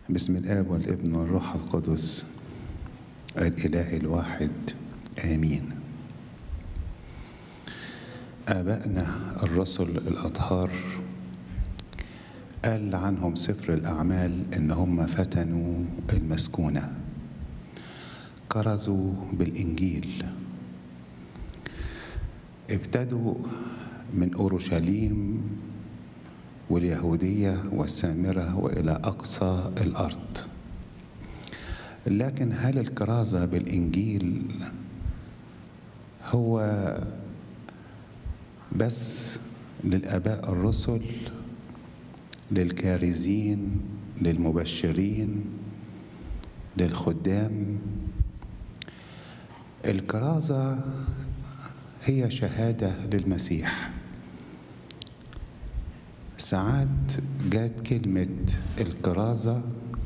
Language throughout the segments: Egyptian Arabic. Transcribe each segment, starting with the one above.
بسم الآب والابن والروح القدس الإله الواحد آمين آبائنا الرسل الأطهار قال عنهم سفر الأعمال إن هم فتنوا المسكونة كرزوا بالإنجيل ابتدوا من أورشليم واليهودية والسامرة وإلى أقصى الأرض لكن هل الكرازة بالإنجيل هو بس للآباء الرسل للكارزين للمبشرين للخدام الكرازة هي شهادة للمسيح ساعات جات كلمة الكرازة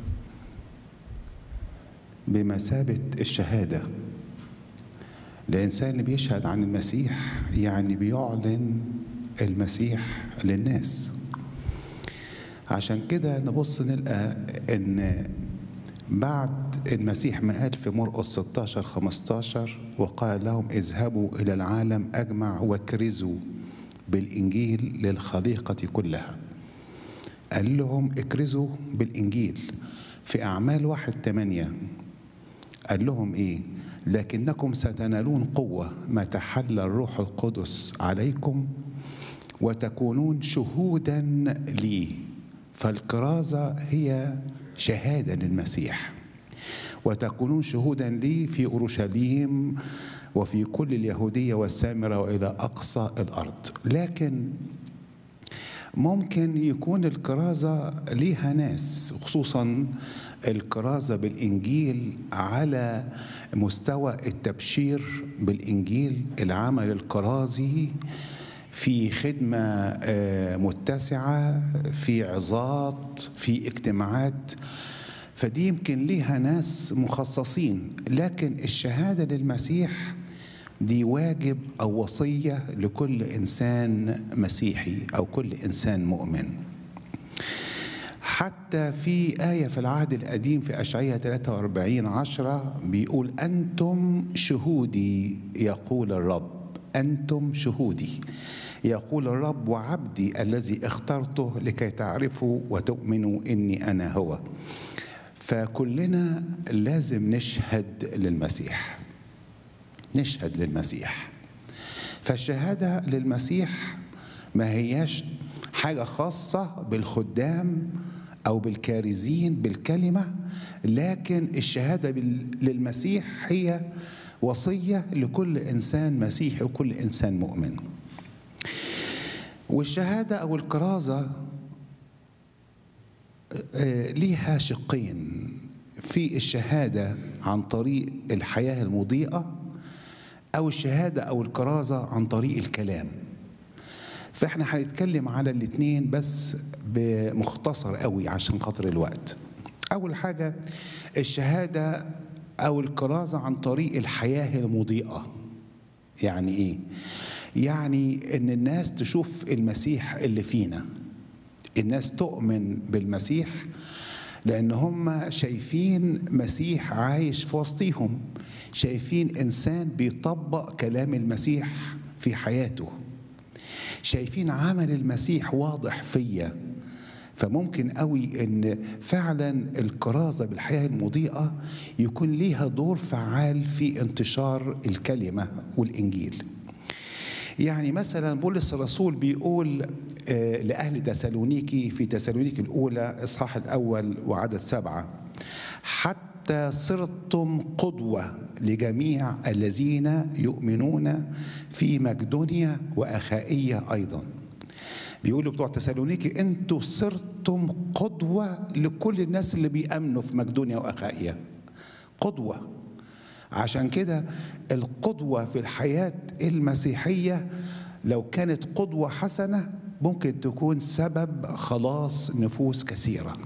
بمثابة الشهادة الإنسان اللي بيشهد عن المسيح يعني بيعلن المسيح للناس عشان كده نبص نلقى إن بعد المسيح ما قال في مرقس 16 15 وقال لهم اذهبوا إلى العالم أجمع واكرزوا بالإنجيل للخليقة كلها قال لهم اكرزوا بالإنجيل في أعمال واحد ثمانية قال لهم إيه لكنكم ستنالون قوة ما تحل الروح القدس عليكم وتكونون شهودا لي فالكرازة هي شهادة للمسيح وتكونون شهودا لي في أورشليم وفي كل اليهودية والسامرة وإلى أقصى الأرض لكن ممكن يكون الكرازة ليها ناس خصوصا الكرازة بالإنجيل على مستوى التبشير بالإنجيل العمل الكرازي في خدمة متسعة في عظات في اجتماعات فدي يمكن ليها ناس مخصصين لكن الشهادة للمسيح دي واجب أو وصية لكل إنسان مسيحي أو كل إنسان مؤمن حتى في آية في العهد القديم في أشعية 43 عشرة بيقول أنتم شهودي يقول الرب أنتم شهودي يقول الرب وعبدي الذي اخترته لكي تعرفوا وتؤمنوا إني أنا هو فكلنا لازم نشهد للمسيح نشهد للمسيح فالشهادة للمسيح ما هياش حاجة خاصة بالخدام أو بالكارزين بالكلمة لكن الشهادة للمسيح هي وصية لكل إنسان مسيحي وكل إنسان مؤمن والشهادة أو الكرازة ليها شقين في الشهادة عن طريق الحياة المضيئة أو الشهادة أو الكرازة عن طريق الكلام فإحنا هنتكلم على الاتنين بس بمختصر قوي عشان خاطر الوقت أول حاجة الشهادة أو الكرازة عن طريق الحياة المضيئة يعني إيه؟ يعني إن الناس تشوف المسيح اللي فينا الناس تؤمن بالمسيح لأن هم شايفين مسيح عايش في وسطيهم شايفين إنسان بيطبق كلام المسيح في حياته شايفين عمل المسيح واضح فيا فممكن قوي ان فعلا الكرازه بالحياه المضيئه يكون ليها دور فعال في انتشار الكلمه والانجيل يعني مثلا بولس الرسول بيقول لأهل تسالونيكي في تسالونيكي الأولى إصحاح الأول وعدد سبعة حتى صرتم قدوة لجميع الذين يؤمنون في مقدونيا وأخائية أيضا بيقولوا بتوع تسالونيكي انتوا صرتم قدوة لكل الناس اللي بيأمنوا في مقدونيا وأخائية قدوة عشان كده القدوة في الحياة المسيحية لو كانت قدوة حسنة ممكن تكون سبب خلاص نفوس كثيرة